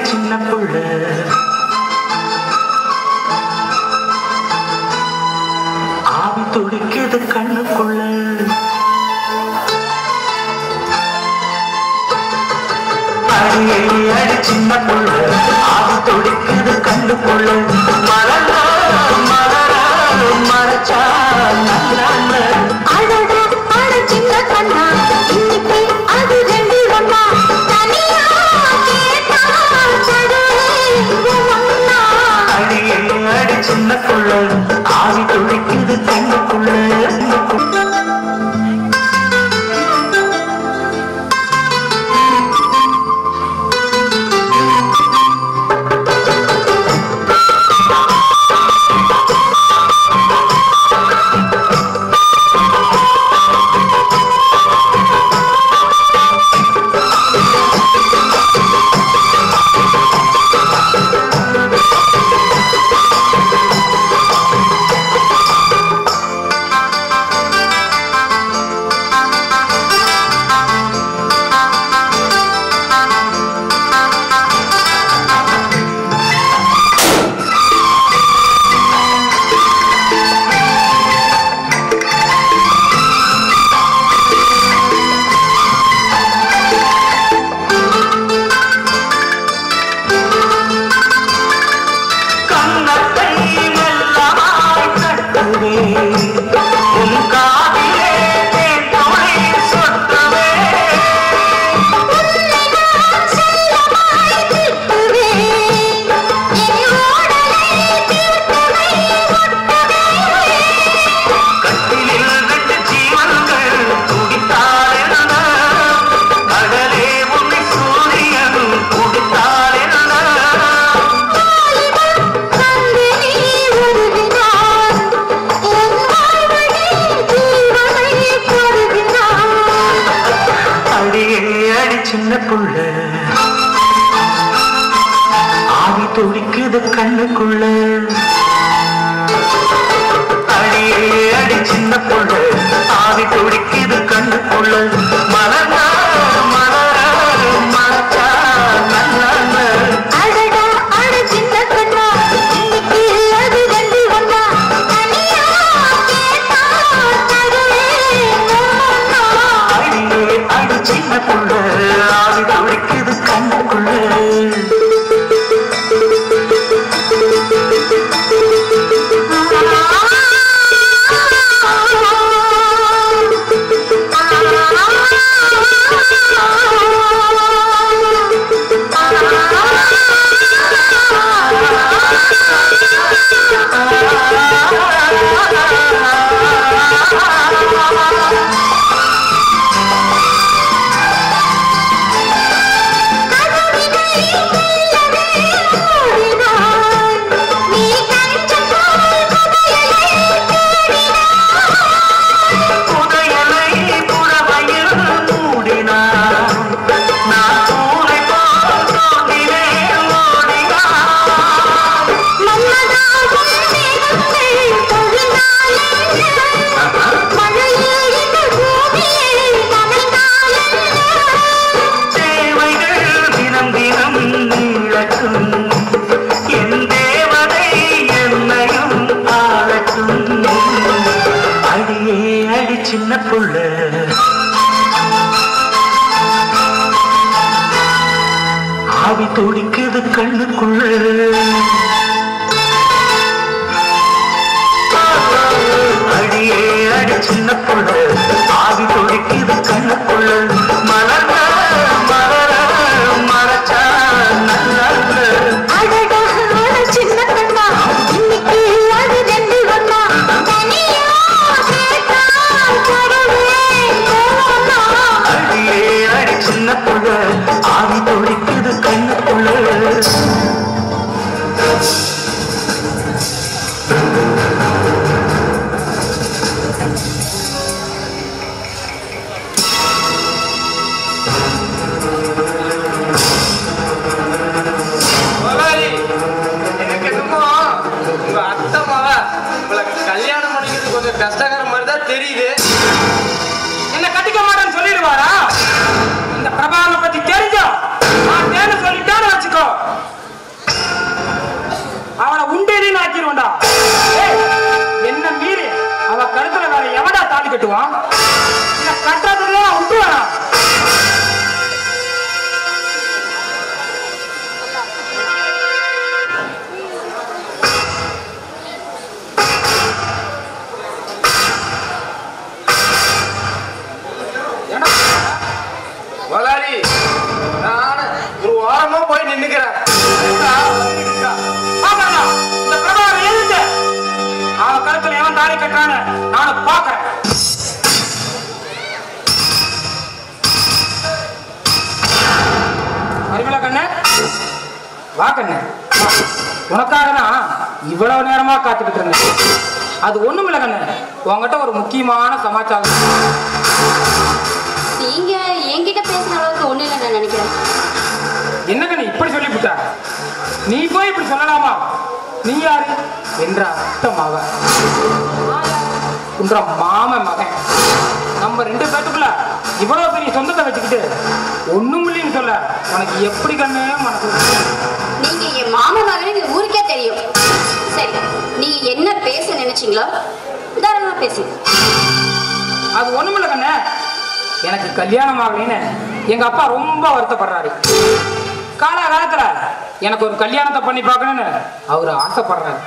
சின்ன புள்ள ஆவி துடிக்குது கண்ணுக்குள்ள அடி அடி சின்ன புள்ள ஆவி துடிக்குது கண்ணுக்குள்ள மலர மலர மறைச்சா நல்ல அழகா அழ சின்ன கண்ணா இன்னைக்கு அது ரெண்டு ஒண்ணா தனியா கேட்டா கடவுளே ஒண்ணா அடி அடி சின்ன புள்ள ஆவி துடிக்குது கண்ணுக்குள்ள கண்ணத்தை மெல்லமாய் தட்டுவே உன் காதிலே தேன் துளி சொட்டுவே செல்லமாய் திட்டுவே என் ஓடலை தீர்த்தவை ஒட்டவே கட்டிலில் ரெண்டு ஜீவன்கள் துடித்தால் என்ன அகலே உன்னை சூரியன் குடித்தால் என்ன கண்டு நீ உருகினான் என் வாழ்வழி ஜீவனை கொருகினான் அடியே அடி சின்ன புள்ள ஆவி துடிக்குது கண்ணுக்குள்ள அடியே அடி சின்ன புள்ள ஆவி துடிக்குது கண்ணுக்குள்ள மலர்ந்தா மலர மறைச்சா நல்ல அடடா அட சின்ன கண்ணா இன்னைக்கு அது ரெண்டு ஒண்ணா தனியா கேட்டா கடவுளே ஒண்ணா அடியே அடி சின்ன புள்ள ஆவி துடிக்குது கண்ணுக்குள்ள நீ கணிச்ச போல் புதையலை புதையலை புறவையில் மூடினான் நான் பூனை போல் தோன்றினேன் ஓடினான் மன்னதாகும் மேகங்கள் தொழுந்தாலென்ன? மழையில் இந்த பூமியை நனைந்தாலென்ன? தேவைகள் தினம் தினம் நீளட்டும் என் தேவதை என்னையும் ஆளட்டும் அடியே அடி சின்ன புள்ள ஆவி துடிக்குது கண்ணுக்குள்ள அடியே அடி சின்ன புள்ள ஆவி துடிக்குது கண்ணுக்குள்ள மலர்ந்த மலர மறைச்சா நல்ல அடடா, அட சின்ன கண்ணா, இன்னைக்கு அது ரெண்டு ஒண்ணா. தனியா கேட்டா கடவுளே ஒண்ணா. அடியே அடி சின்ன புள்ள ஆவி துடிக்குது கண்ணுக்குள்ள முதலாளி எனக்கு என்னமோ உங்க அத்தை மக உங்களை கல்யாணம் பண்ணிக்கிறது கொஞ்சம் கஷ்டகர மாதிரி தான் தெரியுது என்ன கட்டிக்க மாட்டேன்னு சொல்லிடுவாரா இந்த பிரபாகரனை பத்தி தெரிஞ்சா நான் தேன சொல்லிட்டான்னு வச்சுக்கோ அறிவில கண்ணு வா கண்ணு வா. உனக்காக தான் இவ்வளவு நேரமா காத்துக்கிட்டு இருந்தேன் அது ஒண்ணும் இல்ல கண்ணு உன்கிட்ட ஒரு முக்கியமான சமாச்சாரம் நீங்க என்கிட்ட பேசுற அளவுக்கு ஒண்ணு இல்லை நான் நினைக்கிறேன் என்ன கண்ணு இப்படி சொல்லிவிட்ட நீ போய் இப்படி சொல்லலாமா நீ யாரு என்ற அத்த மகன் உன்ற மாம மகன் நம்ம ரெண்டு பேத்துக்குள்ள இவ்வளவு பெரிய சொந்தத்தை வச்சுக்கிட்டு ஒண்ணும் இல்லைன்னு சொல்ல உனக்கு எப்படி கண்ணு மனசு வரும்? நீங்க என் மாமா மகன் இந்த ஊருக்கே தெரியும் சரி நீங்க என்ன பேச நினைச்சீங்களோ தாராளமா பேசுங்க அது ஒண்ணுமில்ல கண்ணே எனக்கு கல்யாணம் ஆகலைன்னு எங்க அப்பா ரொம்ப வருத்தப்படுறாரு காலகாலத்துல எனக்கு ஒரு கல்யாணத்தை பண்ணி பார்க்கணும்னு அவர் ஆசைப்படுறாரு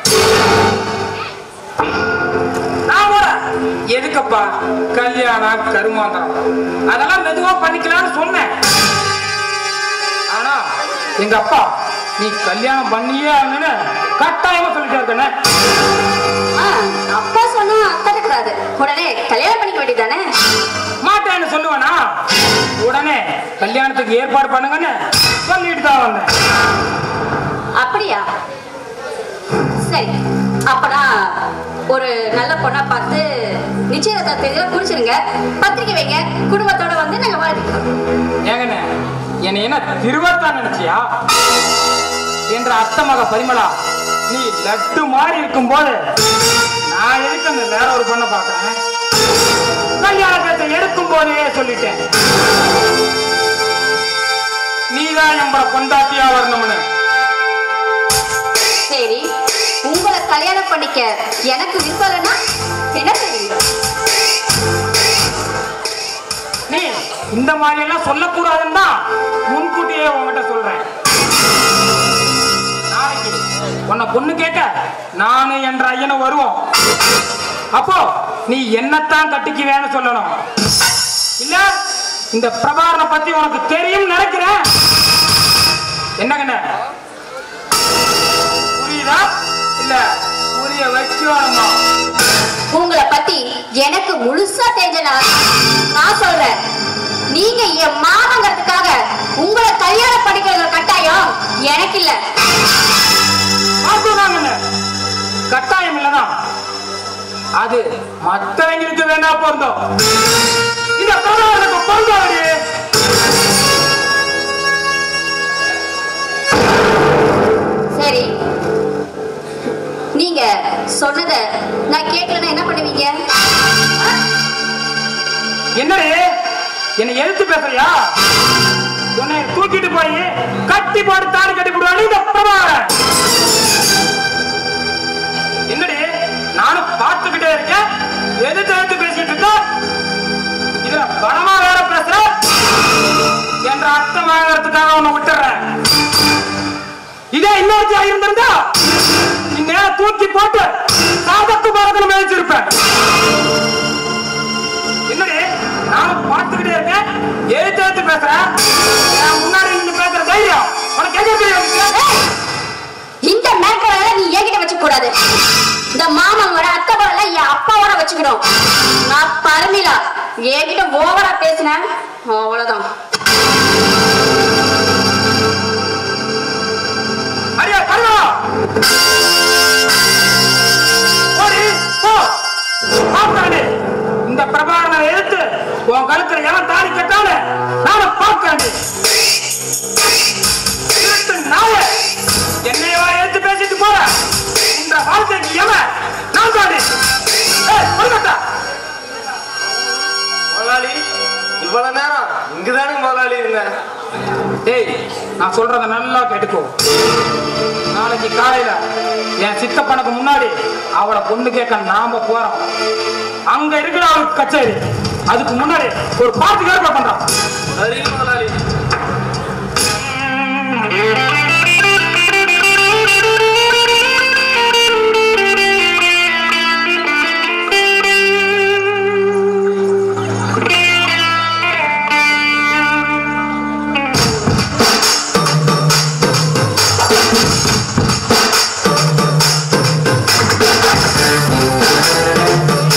நான் கூட எதுக்கப்பா கல்யாணம் கருமாந்திரம் அதெல்லாம் மெதுவா பண்ணிக்கலாம்னு சொன்னேன் ஆனா எங்க அப்பா நீ கல்யாணம் பண்ணியே ஆகணும்னு கட்டாயமா சொல்லிட்டாரு கண்ணே ஆ, அப்பா சொன்னா தட்டக்கூடாது உடனே கல்யாணம் பண்ணிக்க வேண்டியதானே மாட்டேன்னு சொல்லுவேனா உடனே கல்யாணத்துக்கு ஏற்பாடு பண்ணுங்கன்னு சொல்லிட்டு தான் வந்தேன் அப்படியா சரி அப்பனா ஒரு நல்ல பொண்ணா பார்த்து நிச்சயதார்த்த தேதியில குடிச்சிருங்க பத்திரிக்கை வைங்க குடும்பத்தோட வந்து நாங்க வாழ்த்துக்கிறோம் ஏங்கண்ணே என்னை என்ன திருவத்தான் நினைச்சியா என்ற அத்தை மக பரிமளா நீ லட்டு மாதிரி இருக்கும்போது நான் எதுக்கு அந்த வேற ஒரு பொண்ணை பார்க்கறேன் கல்யாண பேச்சை எடுக்கும் போதே சொல்லிட்டேன் நீதான் எம்பளை கொண்டாட்டியா வரணும்னு சரி உங்களை கல்யாணம் பண்ணிக்க எனக்கு விருப்பம் இல்லைன்னா என்ன செய்வீங்க நீ இந்த மாதிரி எல்லாம் சொல்லக்கூடாதுன்னு தான் முன்கூட்டியே உன்கிட்ட சொல்றேன் நாளைக்கு உன்னை பொண்ணு கேட்க நானு என்ற ஐயனும் வருவோம் அப்போ நீ என்னத்தான் கட்டிக்குவேன்னு சொல்லணும் இல்ல இந்த பிரபாரனை பத்தி உனக்கு தெரியும் நினைக்கிறேன் என்ன கண்ண புரியுதா இல்ல புரிய வச்சுவானமா உங்களை பத்தி எனக்கு முழுசா தெரிஞ்சனா நான் சொல்றேன் நீங்க என் மாமங்கிறதுக்காக உங்களை கல்யாணம் பண்ணிக்கிற கட்டாயம் எனக்கு இல்ல பார்த்துதாங்கண்ணே கட்டாயம் இல்லதான் அது மத்தவங்களுக்கு வேணா பொருந்தோம் இந்த பிரதானத்துக்கு பொருந்தாடி சரி நீங்க சொன்னத நான் கேட்கலன்னா என்ன பண்ணுவீங்க ஆ? என்னடி என்னை எழுத்து பேசுறியா உன்னை தூக்கிட்டு போய் கட்டி போட்டு தாடி கட்டி போடுவாங்க இந்த பிரபாகரன் என்னடி நானும் பார்த்துக்கிட்டே இருக்கேன் எதிர்த்து எடுத்து பேசிட்டு இருக்க இதுல பணமா வேற பேசுற என்ற அர்த்தம் வாங்கறதுக்காக உன்னை விட்டுறேன் இதே இன்னொருத்தியா இருந்திருந்தா இந்நேரம் தூக்கி போட்டு சாதத்து மரத்தில் மேய்ச்சிருப்பேன் என்னடி நானும் பார்த்துக்கிட்டே இருக்கேன் எழுத்து எழுத்து பேசுறேன் என் முன்னாடி நின்று பேசுற தைரியம் உனக்கு எங்க தெரியும் ஏய்! இந்த மேட்டரை நீ என்கிட்ட வச்சுக்க கூடாது இந்த மாமாவோட அத்தை என் அப்பாவோட வச்சுக்கணும் நான் பரமிலா என்கிட்ட ஓவரா பேசினேன் அவ்வளவுதான் அடியா கருணா ஓடி போ பார்த்தாண்டி இந்த பிரபாகரனை எடுத்து உன் கழுத்துல எவன் தாடி கட்டால நானும் பார்க்காண்டி திருட்டு நாய என்னையவா எடுத்து பேசிட்டு போற இந்த வாழ்க்கைக்கு எவன் நான் தாண்டி ஏய் கொடுக்கட்டா முதலாளி இவ்வளவு நேரம் இங்குதானே முதலாளி இருந்தேன் டேய் நான் சொல்றத நல்லா கேட்டுக்கோ நாளைக்கு காலையில என் சித்தப்பனுக்கு முன்னாடி அவளை பொண்ணு கேட்க நாம போறோம் அங்க இருக்கிற அவளுக்கு கச்சேரி அதுக்கு முன்னாடி ஒரு பாட்டுக்கு ஏற்பாடு பண்றான் சரி முதலாளி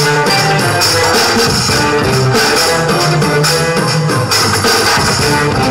ஆ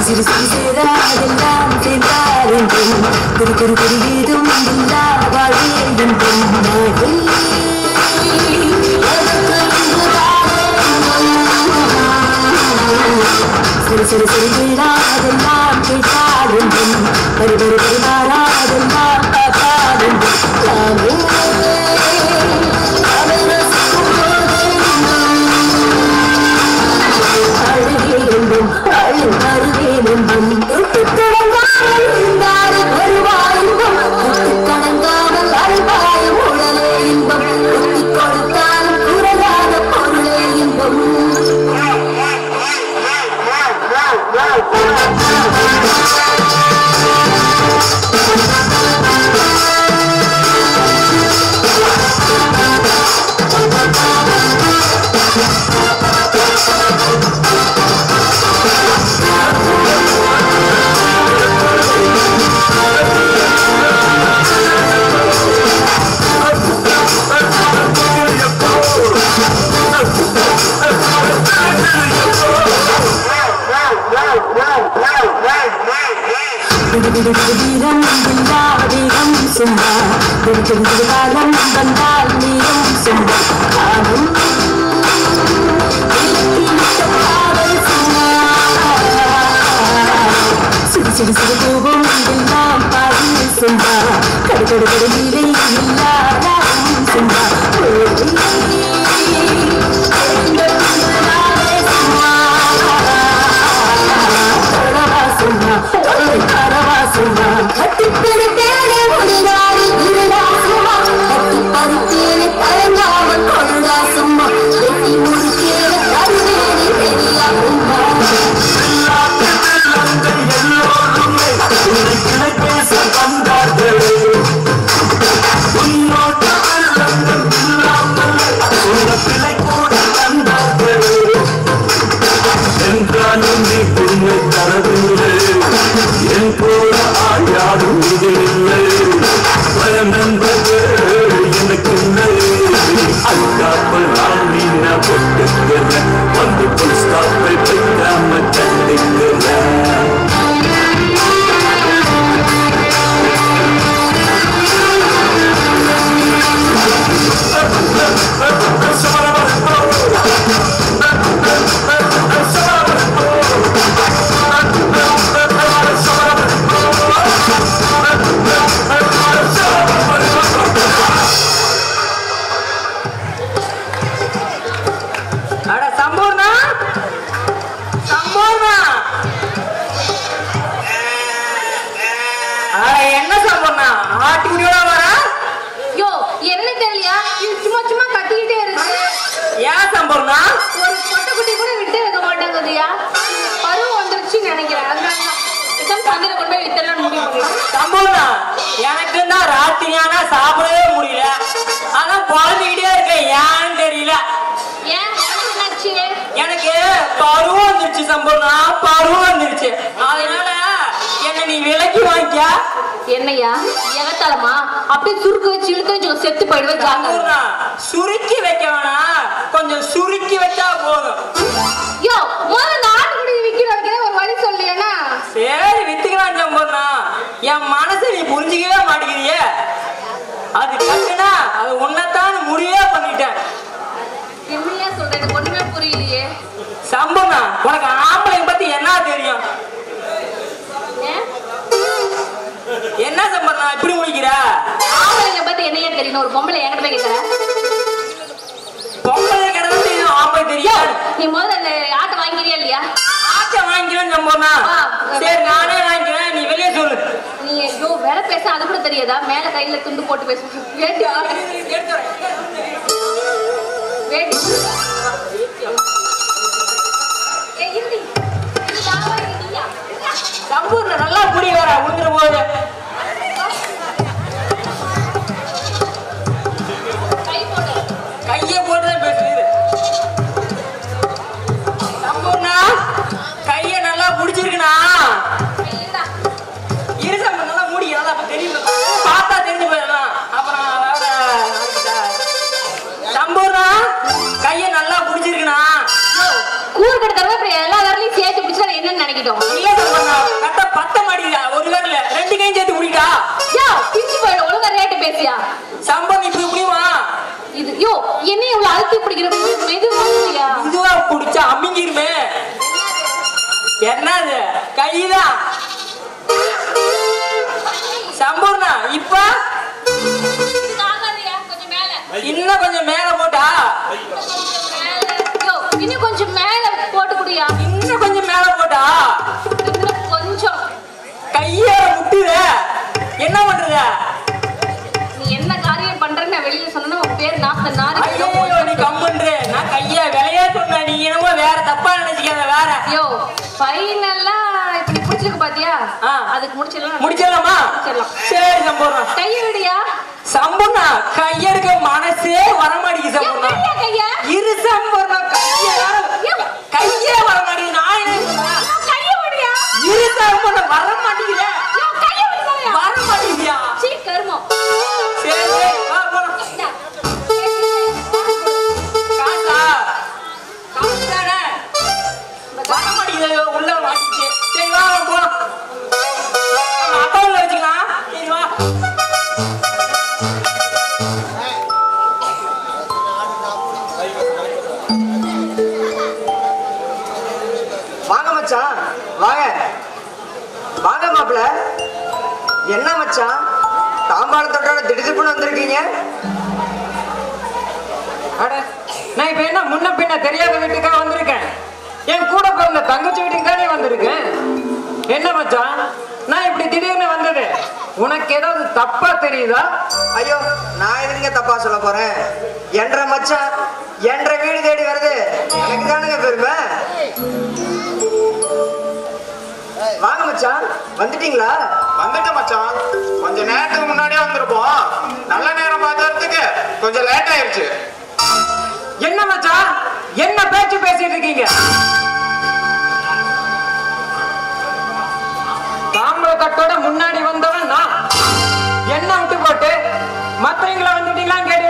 சிறு சிறு சேராதெல்லாம் சேர்ந்தார் என்றும் குரு குரு குருவீதும் இல்லா வாழ்வே என்றும் நாடே சிறு சிறு சிறு கேடாதெல்லாம் கேட்டார் என்றும் வரி வரி வரி மாறாதெல்லாம் பார்த்தார் என்றும் தாமே அவரை ரசிக்கும் அழகே என்றும் அழகு வருவேன் என்றும் தொட்டுத் தொடங்காமல் இருந்தாரு வருவாய் இன்பம் தொட்டுத் தொடங்காமல் அழுவாயும் உடலே இன்பம் தொட்டுக் கொடுத்தாலும் குறையாத பொருளே இன்பம் வீரம் இல்லா வீரம் சும்மா விடுவிடு காலம் வந்தால் நீரும் சும்மா காலம் சிறு சிறு சிறு கோபம் எல்லாம் பாடி சும்மா கடு கடு கடு நீரை இல்லாதாரும் சும்மா சும்மா தரவா சும்மா கட்டிப்படுத்தேனே முடிதாரி இருடா சும்மா கட்டி பறித்தேனே தயங்காமல் கொள்ளுடா சும்மா வெட்டி முடிக்கேனே தருவேனே பெரியா உம்மா என்றாலும் நீ பொண்ணு தரவில்லை என் போல ஆள் யாரும் இதில்லை பயம் என்பது எனக்கு இல்லை அதுக்காப்பல் நான் மீன போட்டுக்கிறேன் வந்து புல் ஸ்டாப்பை வைக்காம கட்டிக்கிறேன் அட சம்பூர்ணா சம்பூர்ணா அட என்ன சம்பூர்ணா ஆட்டுக்குடியோட வர யோ என்ன தெரியலையா இது சும்மா சும்மா கத்திக்கிட்டே இருக்கு ஏன் சம்பூர்ணா ஒரு பொட்டை குட்டி கூட விட்டு வைக்க மாட்டேங்குதுயா பருவம் வந்துருச்சுன்னு நினைக்கிறேன் அதனால தான். பேசாம சந்தையில கொண்டு போய் வித்தரலாம்னு முடிவு பண்ணிட்டேன் சம்பூர்ணா எனக்கு தான் ராத்திரியானா சாப்பிடவே முடியல அதான் குழந்தைகிட்டே இருக்கேன் ஏன்னு தெரியல ஏன் உனக்கு என்னாச்சு எனக்கு பருவம் வந்துருச்சு சம்பூர்ணா பருவம் வந்துருச்சு அதனால என்ன நீ விலைக்கு வாங்கிக்க என்னையா எகத்தாலமா அப்படியே சுருக்கு வச்சு இழுத்து வச்சு செத்து போயிடுவேன் ஜாக்கிரதை சம்பூர்ணா சுருக்கி வைக்க வேணாம் கொஞ்சம் சுருக்கி வச்சா போதும் யோ முதல்ல இந்த ஆட்டுக்குடி விக்கிறதுக்கு ஒரு வழி சொல்லியேனா சரி வித்துக்கலாம் சம்பூர்ணா என் மனசை நீ புரிஞ்சுக்கவே மாட்டேங்கிறியே அது கட்டுனா அது உன்னைத்தான் முடிவே பண்ணிட்டேன் என்னையா சொல்ற எனக்கு ஒண்ணுமே புரியலையே சம்பூர்ணா உனக்கு ஆம்பளைங்க பத்தி என்ன தெரியும் ஏன்? என்ன சம்பூர்ணா இப்படி முடிக்கிற ஆம்பளைங்க பத்தி என்னையா தெரியும் ஒரு பொம்பளை என்கிட்ட போய் கேட்கற பொம்பளை கிடந்து ஆம்பளை தெரியும் நீ முதல்ல அந்த ஆட்டை வாங்கிக்கிறியா இல்லையா ஆட்டை வாங்கிக்கிறேன் சம்பூர்ணா ஆ. சரி நானே வாங்கிக்கிறேன் நீ வெளியே சொல்லு நீ ஐயோ வேலை பேச அது கூட தெரியாதா மேல கையில துண்டு போட்டு பேச வேட்டி வேட்டி ஏய், இருடி. இது தாவா இருக்கியா? சம்பூர்ண நல்லா புடி வேற உழுந்துற போது கை போடு கையை போட்டுதான் பேசுறது சம்பூர்ணா கையை நல்லா புடிச்சிருக்குண்ணா கையில இரு சம்பூர்ணா நல்லா மூடி நல்லா அப்ப தெரியும் பார்த்தா தெரிஞ்சு போயிடலாம் அப்புறம் வேற நாளைக்குதா. சம்பூர்ணா கையை நல்லா புடிச்சிருக்குண்ணா கூறு கடை தரவே இப்படி எல்லா விரலையும் சேர்த்து பிடிச்சா என்னன்னு நினைக்கிட்டோம் இல்ல சம்பூர்ணா பிடிச்சா அமிங்கிருமே என்னது கைதான் சம்பூர்ணா இப்ப கொஞ்சம் மேல இன்னும் கொஞ்சம் மேல போட்டா யோ, இன்னும் கொஞ்சம் மேல போட்டு குடியா இன்னும் கொஞ்சம் மேல போட்டா இன்னும் கொஞ்சம் கைய முட்டுத என்ன பண்றத நீ என்ன காரியம் பண்றேன்னு நான் வெளியில சொன்னா உன் பேர் நாத்த நாரி ஐயோ நீ கம்முன்று நான் கைய விளையா சொன்ன நீ என்னமோ வேற தப்பா நினைச்சுக்காத வேற யோ ஃபைனலா இப்படி புடிச்சிருக்கு பாத்தியா ஆ. அதுக்கு முடிச்சிடலாம் முடிச்சிடலாமா முடிச்சிடலாம். சரி சம்பூர்ணா கைய விடியா சம்பூர்ணா கையெடுக்க மனசே வர மாட்டேங்குது யோ, சம்பூர்ணா விடியா கைய இரு சம்பூர்ணா கைய யோ, கையே வர மாட்டேங்குது நான் என்ன சொல்றேன்? யோ, கைய விடியா இரு சம்பூர்ணா வர மாட்டேங்குதே யோ, கைய விடியா வர மாட்டேங்குதியா சீ கருமம் சரி சரி, வா போலாம் இந்தா. காசா காசு தானே வர மாட்டேங்குது உள்ள மாட்டிச்சு சரி வா வா, போலாம் நம்ம அக்கௌண்ட்ல வச்சுக்கலாம் சரி வா வாங்க மச்சான் வாங்க வாங்க மாப்பிள என்ன மச்சான் தாம்பாளத்தோட திடுதிப்புன்னு வந்திருக்கீங்க அட நான் இப்ப என்ன முன்ன பின்ன தெரியாத வீட்டுக்கா வந்திருக்கேன் என் கூட பிறந்த தங்கச்சி வீட்டுக்கு தானே வந்திருக்கேன் என்ன மச்சான் நான் இப்படி திடீர்னு வந்தது உனக்கு ஏதாவது தப்பா தெரியுதா ஐயோ நான் எதுங்க தப்பா சொல்ல போறேன் என்ற மச்சான் என்ற வீடு தேடி வருது எனக்கு தானுங்க பெருமை வாங்க மச்சான் வந்துட்டீங்களா வந்துட்டேன் மச்சான் கொஞ்ச நேரத்துக்கு முன்னாடியே வந்திருப்போம் நல்ல நேரம் பார்க்கறதுக்கு கொஞ்சம் லேட் ஆயிருச்சு என்ன மச்சான் என்ன பேச்சு பேசிட்டு இருக்கீங்க தாம்பள தட்டோட முன்னாடி வந்தவன் நான் என்ன விட்டு போட்டு மத்தவங்கள வந்துட்டீங்களான்னு கேட்டு